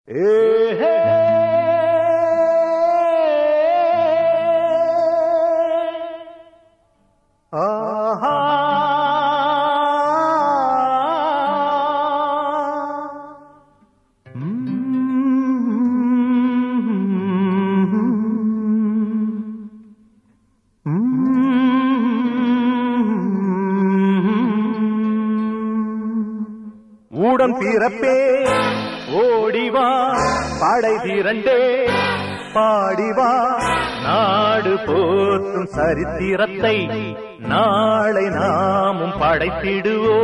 ஊடம் பிறப்பே ஓடிவா படை திரண்டே பாடிவா நாடு போற்றும் சரித்திரத்தை நாளை நாமும் படைத்திடுவோ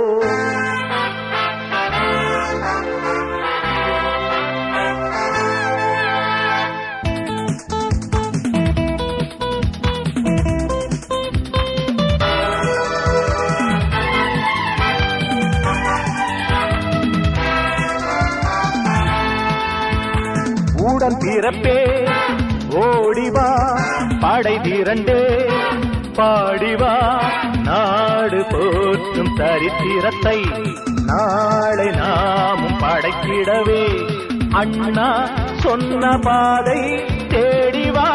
ஊடன் பிறப்பே ஓடிவா படை திரண்டே பாடிவா நாடு போற்றும் சரித்திரத்தை நாளை நாமும் படைக்கிடவே அண்ணா சொன்ன பாதை தேடிவா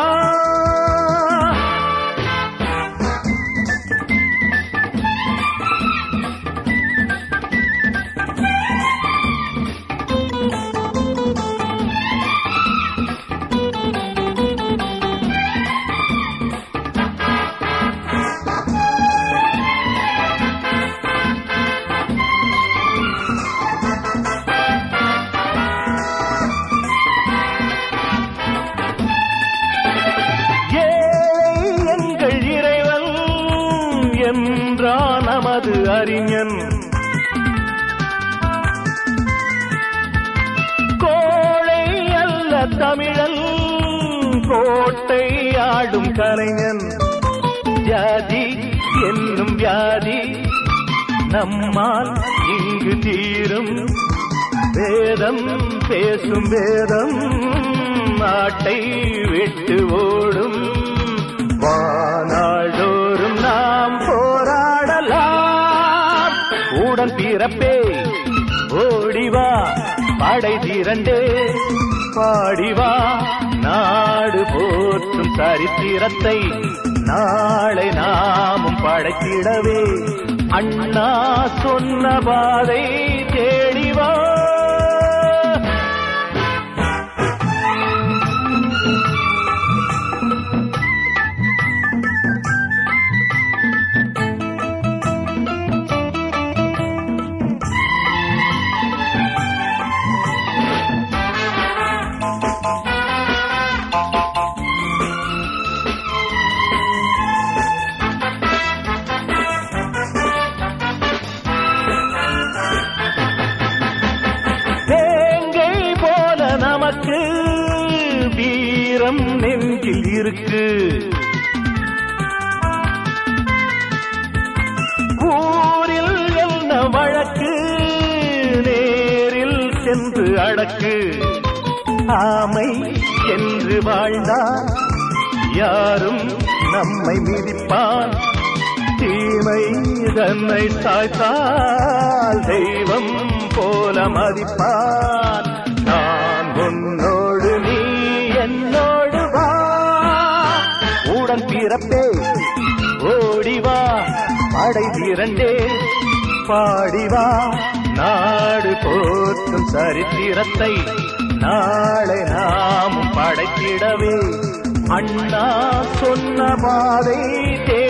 ஏழை எங்கள் இறைவன் என்றான் நமது அறிஞன் கோழை அல்ல தமிழன் கோட்டை ஆடும் கலைஞன் ஜாதி என்னும் வியாதி நம்மால் இங்கு தீரும் வேதம் பேசும் வேதம் நாட்டை விட்டு ஓடும் வானாடோறும் நாம் போராடலாம் உடன் பிறப்பே ஓடிவா படை திரண்டே பாடிவா நாடு போற்றும் சரித்திரத்தை நாளை நாமும் படைத்திடவே அண்ணா சொன்ன பாதை தேடிவா தேங்கை போல நமக்கு வீரம் நெஞ்சில் இருக்கு ஊரில் என்ன வழக்கு நேரில் சென்று அடக்கு ஆமை என்று வாழ்ந்தால் யாரும் நம்மை மிதிப்பான் தீமை தன்னை சாய்த்தால் தெய்வம் போல மதிப்பான் நான் உன்னோடு நீ என்னோடு வா உடன் பிறப்பே ஓடிவா படை திரண்டே பாடிவா நாடு போற்றும் சரித்திரத்தை நாளை நாமும் படைத்திடவே அண்ணா சொன்ன பாதை தே